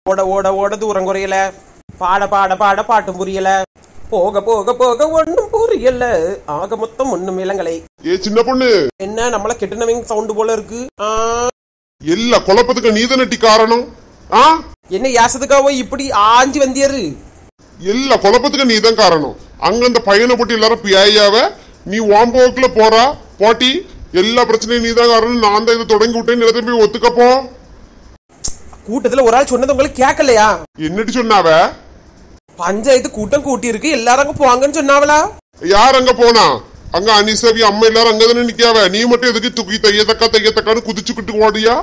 ஓட ஓட ஓட தூரம் குறையல பாட பாட பாட பாட்டும் புரியல போக போக போக ஒண்ணும் புரியல ஆக மொத்தம் ஒண்ணும் இளங்கலை ஏ சின்ன பொண்ணு என்ன நம்மள கெட்டினவங்க சவுண்டு போல இருக்கு ஆ, எல்லா குழப்பத்துக்கு நீதானட்டி காரணம் ஆ என்ன யாசத்துக்காவோ இப்படி ஆஞ்சி வந்தியரு எல்லா குழப்பத்துக்கு நீதான் காரணம் அங்க அந்த பையனை போட்டு எல்லாரும் பியாயாவ நீ ஓம்போக்குல போறா போட்டி எல்லா பிரச்சனையும் நீதான் காரணம் நான் தான் இதை தொடங்கி விட்டேன் நிலத்தை போய் ஒத்துக்கப்போ கூட்டத்துல ஒரு ஆள் சொன்னது உங்களுக்கு கேட்கலையா என்னடி சொன்னாவ பஞ்சாயத்து கூட்டம் கூட்டி இருக்கு எல்லாரும் அங்க போவாங்கன்னு சொன்னாவளா யார் அங்க போனா அங்க அனிசவி அம்மா எல்லாரும் அங்க தானே நிக்காவ நீ மட்டும் எதுக்கு துக்கி தையத்தக்கா தையத்தக்கான்னு குதிச்சுக்கிட்டு ஓடியா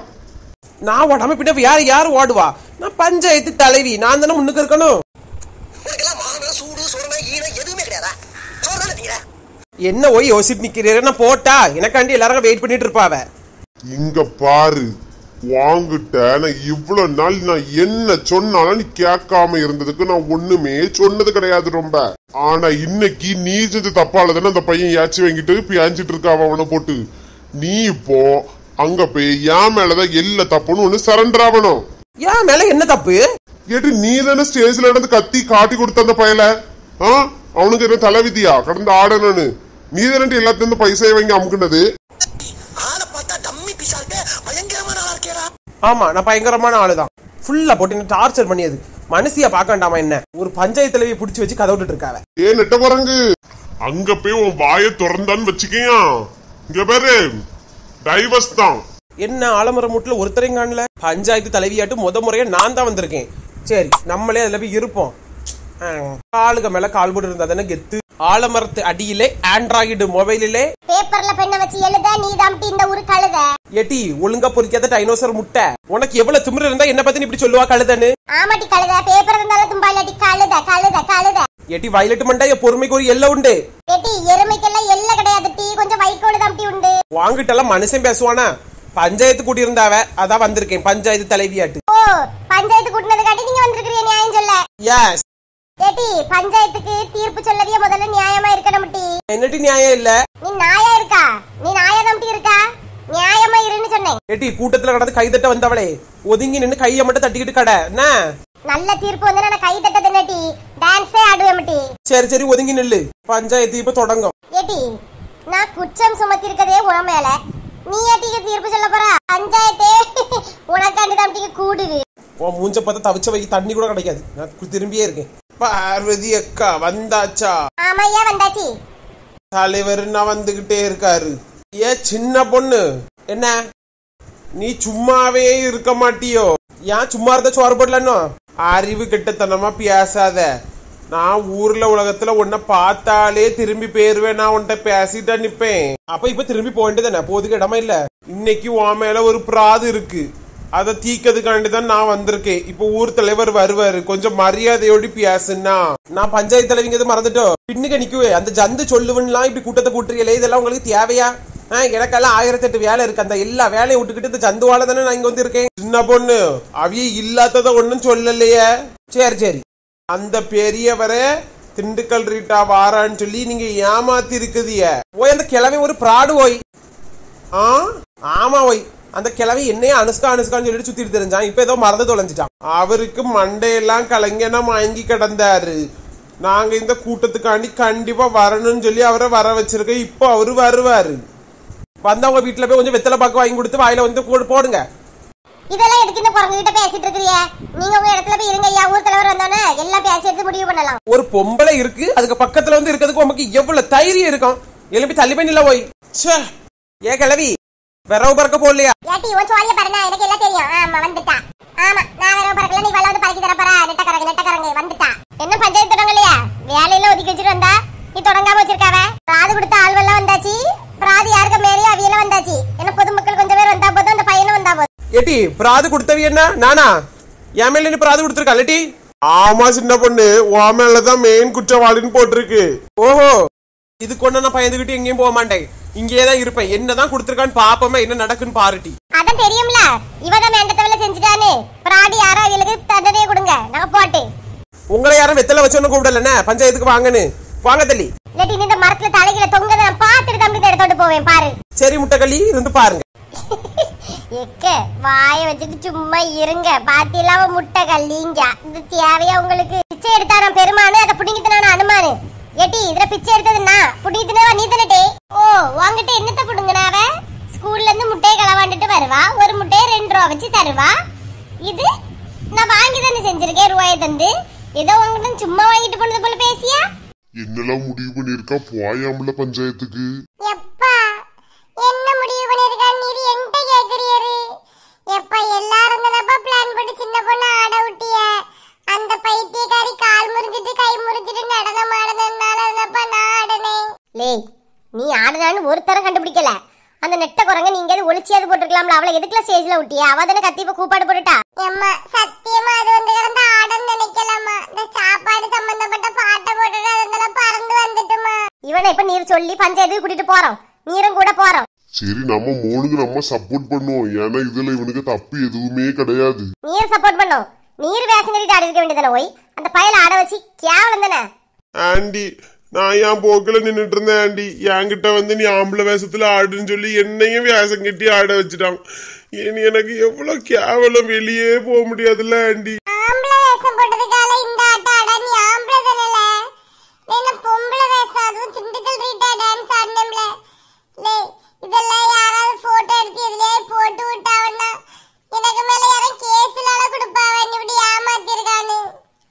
நான் ஓடாம பின்ன யார் யார் ஓடுவா நான் பஞ்சாயத்து தலைவி நான் தானே முன்னுக்கு இருக்கணும் உனக்கெல்லாம் மானம் சூடு சொரணை ஈனம் எதுவுமே கிடையாதா சோறு தானே திங்கிற என்ன ஓய் யோசிட்டு நிக்கிறீரு நான் போட்டா எனக்காண்டி எல்லாரும் வெயிட் பண்ணிட்டு இருப்பாவ இங்க பாரு வாங்கிட்ட நான் இவ்வளவு நாள் நான் என்ன சொன்னாலும் நீ கேட்காம இருந்ததுக்கு நான் ஒண்ணுமே சொன்னது கிடையாது ரொம்ப ஆனா இன்னைக்கு நீ செஞ்ச தப்பால தானே அந்த பையன் ஏச்சி வாங்கிட்டு பியாஞ்சிட்டு இருக்காவ அவனை போட்டு நீ இப்போ அங்க போய் என் மேலதான் எல்லா தப்புன்னு ஒண்ணு சரண்டர் ஆகணும் ஏன் மேல என்ன தப்பு ஏட்டு நீ தானே ஸ்டேஜ்ல நடந்து கத்தி காட்டி கொடுத்த அந்த பயல ஆ அவனுக்கு என்ன தலைவிதியா கடந்து ஆடணும்னு நீ தானே எல்லாத்தையும் பைசையை வாங்கி அமுக்குனது ஆளை பார்த்தா டம்மி பீஸா இருக்க பயங்கரமான ஆளா இருக்கேடா ஆமா நான் பயங்கரமான ஆளுதான் ஃபுல்லா போட்டு என்ன டார்ச்சர் பண்ணியது மனசியா பார்க்க வேண்டாமா என்ன ஒரு பஞ்சாயத்து தலைவியை பிடிச்சி வச்சு கதை விட்டுட்டு இருக்காவ ஏ நெட்ட குரங்கு அங்க போய் உன் வாயை திறந்தான்னு வச்சுக்கையா இங்க பாரு டைவர்ஸ் தான் என்ன ஆலமரம் மூட்டில் ஒருத்தரையும் காணல பஞ்சாயத்து தலைவியாட்டு முத முறையா நான் தான் வந்திருக்கேன் சரி நம்மளே அதுல போய் இருப்போம் ஆ, காலுக்கு மேல கால் போட்டு இருந்தா தானே கெத்து ஆலமரத்து அடியிலே ஆண்ட்ராய்டு மொபைலிலே பேப்பர்ல பெண்ண வச்சு எழுத நீ தாம்டி இந்த ஊரு கழுத எட்டி ஒழுங்கா பொறிக்காத டைனோசர் முட்டை உனக்கு எவ்வளவு திமிரு இருந்தா என்ன பத்தி நீ இப்படி சொல்லுவா கழுதன்னு ஆமாட்டி கழுத பேப்பர் இருந்தாலும் தும்பா இல்லாட்டி கழுத கழுத கழுத எட்டி வயலட் மண்டா என் பொறுமைக்கு ஒரு எல்லை உண்டு ஏட்டி எருமைக்கெல்லாம் எல்ல கிடையாது டீ கொஞ்சம் வைக்கோடு தாம்டி உண்டு வாங்கிட்டெல்லாம் மனுஷன் பேசுவானா பஞ்சாயத்து கூட்டி இருந்தாவ அதான் வந்திருக்கேன் பஞ்சாயத்து தலைவியாட்டு ஓ பஞ்சாயத்து கூட்டினது காட்டி நீங்க வந்திருக்கிறீங்க நியாயம் சொல்ல எஸ் ஏட்டி பஞ்சாயத்துக்கு தீர்ப்பு சொல்லவே முதல்ல நியாயமா இருக்கணும் டி என்னட்டி நியாயம் இல்ல நீ நாயா இருக்கா நீ நாயா தாம்டி இருக்கா நியாயமா இருன்னு சொன்னேன் எட்டி கூட்டத்துல கடந்து கைதட்ட வந்தவளே ஒதுங்கி நின்னு கையை மட்டும் தட்டிக்கிட்டு கடை என்ன நல்ல தீர்ப்பு வந்து நான் கை தட்டது நட்டி டான்ஸே ஆடுவேன் டி சரி சரி ஒதுங்கி நில்லு பஞ்சாயத்து இப்ப தொடங்கும் ஏட்டி நான் குற்றம் சுமத்தி இருக்கதே உன் மேல நீ ஏட்டிக்கு தீர்ப்பு சொல்ல போற பஞ்சாயத்தே உனக்காண்டி தாம்டிக்கு கூடுது உன் மூஞ்ச பார்த்தா தவிச்ச வை தண்ணி கூட கிடைக்காது நான் கு- திரும்பியே இருக்கேன் பார்வதி அக்கா வந்தாச்சா ஆமா ஏன் வந்தாச்சு தலைவர் நான் வந்துகிட்டே இருக்காரு ஏ சின்ன பொண்ணு என்ன நீ சும்மாவே இருக்க மாட்டியோ ஏன் சும்மா இருந்த சோறு போடலன்னோ அறிவு கெட்டத்தனமா பேசாத நான் ஊர்ல உலகத்துல உன்னை பார்த்தாலே திரும்பி போயிருவேன் நான் உன்கிட்ட பேசிட்டா நிப்பேன் அப்ப இப்ப திரும்பி போக வேண்டியதானே போதுக்கு இடமா இல்ல இன்னைக்கு உன் மேல ஒரு பிராது இருக்கு அதை தீக்கிறதுக்காண்டி தான் நான் வந்திருக்கேன் இப்போ ஊர் தலைவர் வருவாரு கொஞ்சம் மரியாதையோடு பேசுனா நான் பஞ்சாயத்து தலைவிங்க எதுவும் மறந்துட்டோம் பின்னுக்கு நிக்குவே அந்த ஜந்து சொல்லுவன்லாம் இப்படி கூட்டத்தை கூட்டுறீங்களே இதெல்லாம் உங்களுக்கு தேவையா ஆ, எனக்கெல்லாம் ஆயிரத்தி எட்டு வேலை இருக்கு அந்த எல்லா வேலையை விட்டுக்கிட்டு இந்த ஜந்துவால தானே நான் இங்க வந்து இருக்கேன் சின்ன பொண்ணு அவிய இல்லாதத ஒண்ணும் சொல்லலையே சரி சரி அந்த பெரியவரை திண்டுக்கல் ரீட்டா வாரான்னு சொல்லி நீங்க ஏமாத்தி இருக்குதிய ஓய் அந்த கிழமை ஒரு பிராடு ஓய் ஆ ஆமா ஓய் அந்த கிழவி என்னைய அனுஷ்கா அனுஷ்கான்னு சொல்லிட்டு சுத்திட்டு தெரிஞ்சான் இப்ப ஏதோ மறந்து தொலைஞ்சிட்டான் அவருக்கு மண்டையெல்லாம் கலைஞனம் வாங்கி கிடந்தாரு நாங்க இந்த கூட்டத்துக்காண்டி கண்டிப்பா வரணும்னு சொல்லி அவரை வர வச்சிருக்கோம் இப்போ அவரு வருவாரு வந்தவங்க வீட்டுல போய் கொஞ்சம் வெத்தலை பாக்கு வாங்கி கொடுத்து வாயில வந்து போடு- போடுங்க இதெல்லாம் எதுக்கு இந்த குரங்கு கிட்ட பேசிட்டு இருக்கிறிய நீங்க உங்க இடத்துல போய் இருங்க ஐயா ஊர் தலைவர் வந்தோன்னே எல்லாம் பேசி எடுத்து முடிவு பண்ணலாம் ஒரு பொம்பளை இருக்கு அதுக்கு பக்கத்துல வந்து இருக்கிறதுக்கு உமக்கு எவ்வளவு தைரியம் இருக்கும் எழுப்பி தள்ளி பண்ணில போய் ச்சே ஏ கிழவி விரவு பறக்க போடலையா ஏட்டி உன் சோழிய பாருங்க எனக்கு எல்லாம் தெரியும் ஆமா வந்துட்டா ஆமா நான் வேற பறக்கல நீ வல்ல வந்து பறக்கி தர போறா நெட்டக்கரங்க நெட்டக்கரங்க வந்துட்டா என்ன பஞ்சாயத்து தொடங்க இல்லையா வேலையில ஒதுக்கி வச்சுட்டு வந்தா நீ தொடங்காம வச்சிருக்காவ பிராது கொடுத்த ஆள்வெல்லாம் வந்தாச்சு பிராது யாருக்கு மேலேயும் அவியெல்லாம் வந்தாச்சு என்ன பொதுமக்கள் கொஞ்சம் பேர் வந்தா போதும் அந்த பையனும் வந்தா போதும் ஏட்டி பிராது கொடுத்தவி என்ன நானா என் மேல நீ பிராது கொடுத்துருக்கா இல்லட்டி ஆமா சின்ன பொண்ணு உன் மேலதான் மெயின் குற்றவாளின்னு போட்டிருக்கு ஓஹோ இது கொண்டு நான் பயந்துகிட்டு எங்கேயும் போக மாட்டேன் இங்கேயே தான் இருப்பேன் என்னதான் கொடுத்துருக்கான்னு பாப்போமே என்ன நடக்குன்னு பாருட்டி அதான் தெரியும்ல இவதான் வேண்டத்தவள செஞ்சுட்டானு பிராடி யாரோ அவங்களுக்கு தண்டனையை கொடுங்க நாங்க போட்டு உங்களை யாரும் வெத்தலை வச்சோன்னு கூப்பிடலண்ணே பஞ்சாயத்துக்கு வாங்கன்னு வாங்க தள்ளி இல்லாட்டி நீ இந்த மரத்துல தலைகளை தொங்கதை நான் பார்த்துட்டு தம்பி எடுத்தோட்டு போவேன் பாரு சரி முட்டைக்கள்ளி இருந்து பாருங்க எக்க வாய வச்சுட்டு சும்மா இருங்க பாத்திலாம முட்டை கல்லிங்க இது தேவையா உங்களுக்கு பிச்சை எடுத்தான பெருமானு அதை புடிங்கி தினான அனுமானு ஏட்டி இதுல பிச்சை எடுத்ததுன்னா புடிங்கி தினவா நீ தானே ஓ வாங்கிட்டு என்னத்த புடுங்கினாவ ஸ்கூல்ல இருந்து முட்டையை களவாண்டுட்டு வருவா ஒரு முட்டையை ரெண்டு ரூபா வச்சு தருவா இது நான் வாங்கி தானே செஞ்சிருக்கேன் ரூபாயை தந்து ஏதோ உங்ககிட்ட சும்மா வாங்கிட்டு போனது போல பேசியா என்னெல்லாம் முடிவு பண்ணிருக்கா போயாமல பஞ்சாயத்துக்கு எப்பா என்ன முடிவு பண்ணிருக்கான்னு நீ என்கிட்ட கேக்குறியாரு எப்பா எல்லாரும் தானப்பா பிளான் போட்டு சின்ன பொண்ணு ஆட விட்டிய அந்த பைத்தியக்காரி கால் முறிஞ்சிட்டு கை முறிஞ்சிட்டு நடனம் ஆடுனதுனால தானப்பா நான் ஆடுனேன் லேய் நீ ஆடுனான்னு ஒருத்தரம் கண்டுபிடிக்கல அந்த நெட்ட குரங்க நீங்க எது ஒளிச்சியாது போட்டுருக்கலாம்ல அவளை எதுக்குல ஸ்டேஜ்ல விட்டியா அவ தானே கத்தி இப்ப கூப்பாடு போட்டுட்டா எம்மா சத்தியமா அது வந்து கிடந்த ஆடன்னு நினைக்கலாமா இந்த சாப்பாடு சம்பந்தப்பட்ட பாட்டை போட்டுட்டு அதனால பறந்து வந்துட்டுமா இவனை இப்ப நீர் சொல்லி பஞ்சாயத்துக்கு கூட்டிட்டு போறோம் நீரும் கூட போறோம் சரி நம்ம மூணுக்கு நம்ம சப்போர்ட் பண்ணுவோம் ஏன்னா இதுல இவனுக்கு தப்பு எதுவுமே கிடையாது நீர் சப்போர்ட் பண்ணும் நீர் வேஷம் கட்டிட்டு ஆடி இருக்க வேண்டியதானே போய் அந்த பயல ஆட வச்சு கேவலம் தானே ஆண்டி நான் என் போக்குல நின்னுட்டு இருந்தேன் ஆண்டி என்கிட்ட வந்து நீ ஆம்பளை வேஷத்துல ஆடுன்னு சொல்லி என்னையும் வேஷம் கட்டி ஆட வச்சுட்டான் இனி எனக்கு எவ்வளவு கேவலம் வெளியே போக முடியாதுல்ல ஆண்டி ஆம்பளை வேஷம் போட்டதுக்கால இந்த ஆட்ட ஆட நீ ஆம்பளை தானே என்ன பொம்பளை வேஷம் அதுவும் திண்டுக்கல் ரீட்டா டான்ஸ் ஆடணும்ல லே இதெல்லாம் யாராவது போட்டோ எடுத்து இதுலயே போட்டு விட்டாவன்னா எனக்கு மேல யாரும் கேஸ்லால கொடுப்பாவ இப்படி ஏமாத்திருக்கானு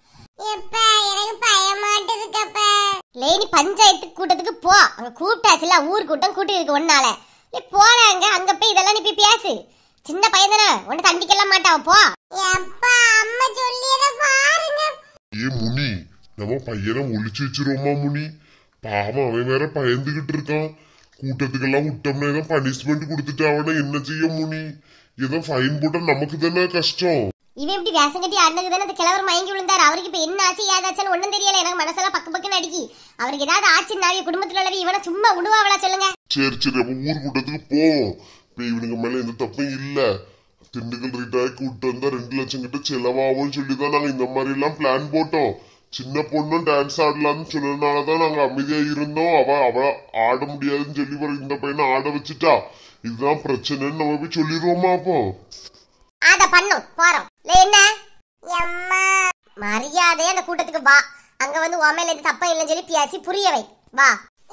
எப்ப எனக்கு பயமாட்டு இருக்கப்ப லே நீ பஞ்சாயத்து கூட்டத்துக்கு போ அங்க கூப்பிட்டாச்சுல ஊர் கூட்டம் கூட்டி இருக்கு ஒன்னால நீ போறாங்க அங்க போய் இதெல்லாம் நீ போய் பேசு சின்ன பையன் தானே உன்னை தண்டிக்கலாம் மாட்டான் போ எப்பா அம்மா சொல்லியத பாருங்க ஏ முனி நம்ம பையனை ஒளிச்சு வச்சிருவோமா முனி பாவம் அவன் வேற பயந்துகிட்டு இருக்கான் கூட்டத்துக்கெல்லாம் விட்டோம்னா ஏதோ பனிஷ்மெண்ட் கொடுத்துட்டு அவனை என்ன செய்ய முனி ஏதோ ஃபைன் போட்டா நமக்கு தானே கஷ்டம் இவன் இப்படி வேஷம் கட்டி ஆடினது தானே அந்த கிழவர் மயங்கி விழுந்தாரு அவருக்கு இப்ப என்ன ஆச்சு ஏதாச்சுன்னு ஒண்ணும் தெரியல எனக்கு மனசெல்லாம் பக்கு பக்குன்னு அடிக்கி அவருக்கு ஏதாவது ஆச்சுன்னா இவன் குடும்பத்துல உள்ளவ இவனை சும்மா விடுவாவளா சொல்லுங்க சரி சரி அப்ப ஊர் கூட்டத்துக்கு போவோம் இப்ப இவனுக்கு மேல எந்த தப்பும் இல்ல திண்டுக்கல் ரீட்டாய் கூட்டு வந்தா ரெண்டு லட்சம் கிட்ட செலவாகும்னு சொல்லி தான் நாங்க இந்த மாதிரி எல்லாம் பிளான் போட்டோம் சின்ன பொண்ணும் டான்ஸ் ஆடலாம்னு சொன்னதுனாலதான் நாங்க அமைதியா இருந்தோம் அவ அவ ஆட முடியாதுன்னு சொல்லி ஒரு இந்த பையனை ஆட வச்சுட்டா இதுதான் பிரச்சனைன்னு நம்ம போய் சொல்லிடுவோமா அப்போ அத பண்ணும் போறோம் இல்ல என்ன எம்மா மரியாதையா அந்த கூட்டத்துக்கு வா அங்க வந்து உமையில எது தப்பா இல்லைன்னு சொல்லி பேசி புரிய வை வா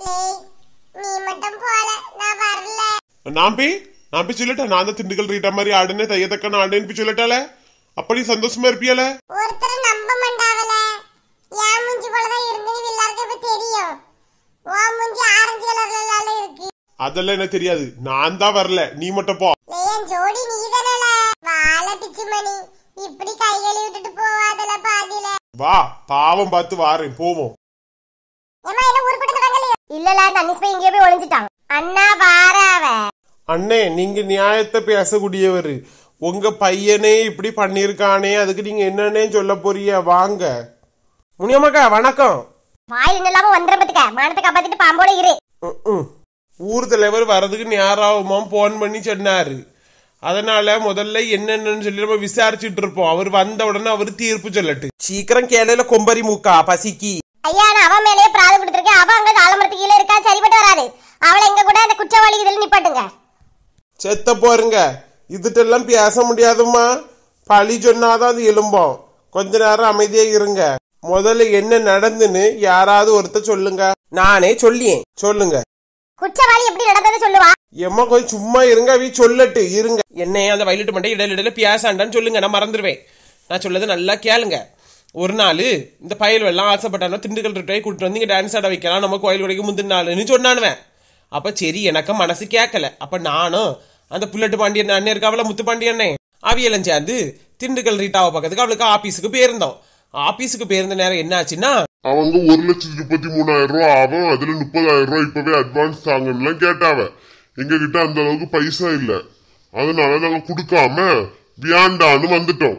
நீ மட்டும் போல நான் வரல நான் போய் நான் போய் சொல்லட்டேன் நான் தான் திண்டுக்கல் ரீட்டா மாதிரி ஆடுனே தையத்தக்கன்னு ஆடுன்னு போய் சொல்லட்டால அப்படி சந்தோஷமா இருப்பியால ஒருத்தர் நம்ப மாட்டாவல என் மூஞ்சி போலதான் இருந்தது எல்லாருக்கும் இப்ப தெரியும் உன் மூஞ்சி ஆரஞ்சு கலர்ல இருக்கு அதெல்லாம் எனக்கு தெரியாது நான் தான் வரல நீ மட்டும் போ என் ஜோடி நீதானல வாழ பிச்சுமணி இப்படி கை கழுவி விட்டுட்டு போவாதல பாதியில வா பாவம் பார்த்து வாரேன் போவோம் ஏமா என்ன உருப்பிட்டு தொடங்கலையோ இல்லல அந்த அன்னிஸ் போய் எங்கேயோ போய் ஒளிஞ்சிட்டான் அண்ணா வாராவ அண்ணே நீங்க நியாயத்தை பேசக்கூடியவர் உங்க பையனே இப்படி பண்ணிருக்கானே அதுக்கு நீங்க என்னன்னே சொல்ல போறிய வாங்க முனியம்மாக்கா வணக்கம் வாயில் இல்லாம வந்துட பத்துக்க மானத்தை காப்பாத்திட்டு பாம்போட இரு ம், ம். ஊர் தலைவர் வர்றதுக்கு நேராகுமா போன் பண்ணி சொன்னாரு அதனால முதல்ல என்னென்னு சொல்லி நம்ம விசாரிச்சுட்டு இருப்போம் அவர் வந்த உடனே அவர் தீர்ப்பு சொல்லட்டு சீக்கிரம் கேளையில கொம்பரி மூக்கா பசிக்கி ஐயா நான் அவன் மேலேயே பிராது கொடுத்துருக்கேன் அவன் அங்க ஆலமரத்து கீழே இருக்கா சரிப்பட்டு வராது அவளை எங்க கூட அந்த குற்றவாளி இதில் நிப்பாட்டுங்க செத்த போருங்க இதுட்டெல்லாம் பேச முடியாதும்மா பழி சொன்னாதான் அது எலும்போம் கொஞ்ச நேரம் அமைதியா இருங்க முதல்ல என்ன நடந்துன்னு யாராவது ஒருத்தர் சொல்லுங்க நானே சொல்லியேன் சொல்லுங்க குற்றவாளி எப்படி நடந்தது சொல்லுவா எம்மா கொஞ்சம் சும்மா இருங்க அவி சொல்லட்டு இருங்க என்னைய அந்த வயலட்டு மண்டை இடையில இடையில பேசாண்டான்னு சொல்லுங்க நான் மறந்துடுவேன் நான் சொல்லது நல்லா கேளுங்க ஒரு நாள் இந்த பயல் எல்லாம் ஆசைப்பட்டானோ திண்டுக்கல் ரிட்டை கூட்டிட்டு வந்து இங்க டான்ஸ் ஆட வைக்கலாம் நம்ம கோயில் வரைக்கும் முந்தின நாளுன்னு சொன்னானுவேன் அப்ப சரி எனக்கு மனசு கேட்கல அப்ப நானும் அந்த புல்லட்டு பாண்டியன் அண்ணன் இருக்காவல முத்து பாண்டியண்ணே அவியெல்லாம் சேர்ந்து திண்டுக்கல் ரீட்டாவை பக்கத்துக்கு அவளுக்கு ஆபீஸுக்கு போயிருந்தோம் ஆபீஸுக்கு போயிருந்த நேரம் என்ன ஆச்சுன்னா அவங்க ஒரு லட்சத்தி முப்பத்தி மூணாயிரம் ரூபாய் ஆகும் அதுல முப்பதாயிரம் ரூபாய் இப்பவே அட்வான்ஸ் தாங்கன்னு கேட்டாவ எங்க கிட்ட அந்த அளவுக்கு பைசா இல்ல அதனால நாங்க கொடுக்காம வியாண்டான்னு வந்துட்டோம்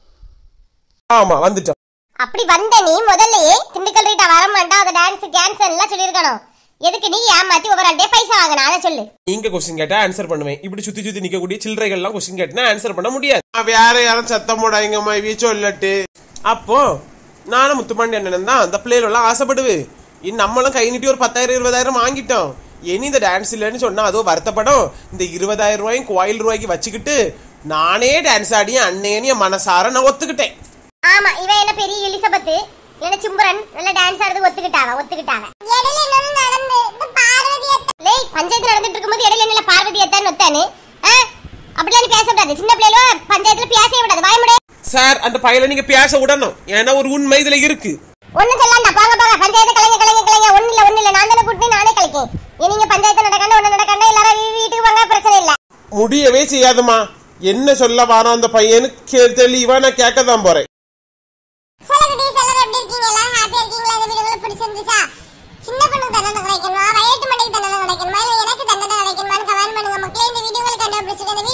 ஆமா வந்துட்டோம் அப்படி வந்த நீ முதல்லயே திண்டுக்கல் ரீட்டா வர மாட்டா அந்த டான்ஸ் கேன்சல் எல்லாம் சொல்லியிருக்கணும் எதுக்கு நீ ஏமாத்தி ஒவ்வொரு ஆள்கிட்டயே பைசா வாங்கின அதை சொல்லு நீங்க கொஸ்டின் கேட்டா ஆன்சர் பண்ணுவேன் இப்படி சுத்தி சுத்தி நிக்கக்கூடிய சில்லறைகள்லாம் கொஸ்டின் கேட்டா ஆன்சர் பண்ண முடியாது வேற யாரும் சத்தம் போடாதீங்கம்மா இவைய சொல்லட்டு அப்போ நானும் முத்துப்பாண்டி அண்ணன் தான் அந்த பிள்ளைகள் எல்லாம் ஆசைப்படுவு இன் நம்மளும் கை நீட்டி ஒரு பத்தாயிரம் இருபதாயிரம் வாங்கிட்டோம் இனி இந்த டான்ஸ் இல்லைன்னு சொன்னா அதோ வருத்தப்படும் இந்த இருபதாயிரம் ரூபாயும் கோயில் ரூபாய்க்கு வச்சுக்கிட்டு நானே டான்ஸ் ஆடி அண்ணேன்னு என் மனசார நான் ஒத்துக்கிட்டேன் ஆமா இவன் என்ன பெரிய எலிசபெத் என்ன சிம்புரன் நல்ல டான்ஸ் ஆடுறது ஒத்துக்கிட்டாவ ஒத்துக்கிட்டாவ இடையில இன்னொன்னு நடந்து இந்த பார்வதி லேய் பஞ்சாயத்து நடந்துட்டு இருக்கும்போது இடையில என்ன பார்வதி அத்தான் ஒத்தானு ஆ? அப்படிலாம் நீ பேசக்கூடாது சின்ன பிள்ளைகளோ பஞ்சாயத்துல பேசவே விடாது வாய முடி சார் அந்த பையலை நீங்க பேச விடணும் ஏன்னா ஒரு உண்மை இதுல இருக்கு ஒண்ணும் சொல்லாண்டா போங்க போங்க பஞ்சாயத்து கலைங்க கலைங்க கலைங்க ஒண்ணு இல்ல ஒண்ணு இல்ல நான் தானே கூட்டி நானே கலைக்கேன் இனி நீங்க பஞ்சாயத்து நடக்கணும் ஒண்ணு நடக்கணும் எல்லாரும் வீ- வீட்டுக்கு வாங்க பிரச்சனை இல்ல முடியவே செய்யாதுமா என்ன சொல்ல வாரம் அந்த பையனு கே- தெளிவா நான் கேட்க தான் போறேன் சொல்லுங்கடி எல்லாரும் எப்படி இருக்கீங்க எல்லாரும் ஹாப்பியா இருக்கீங்களா இந்த வீடியோ உங்களுக்கு பிடிச்சிருந்துச்சா சின்ன பொண்ணுக்கு தண்டனை கிடைக்கணுமா வயட்டு மண்டைக்கு தண்டனை கிடைக்கணுமா இல்ல எனக்கு தண்டனை கிடைக்கணுமான்னு கமெண்ட் பண்ணுங்க மக்களே இந்த வீடியோ உங்களுக்கு கண்டுபிடிச்சிட்டு இந்த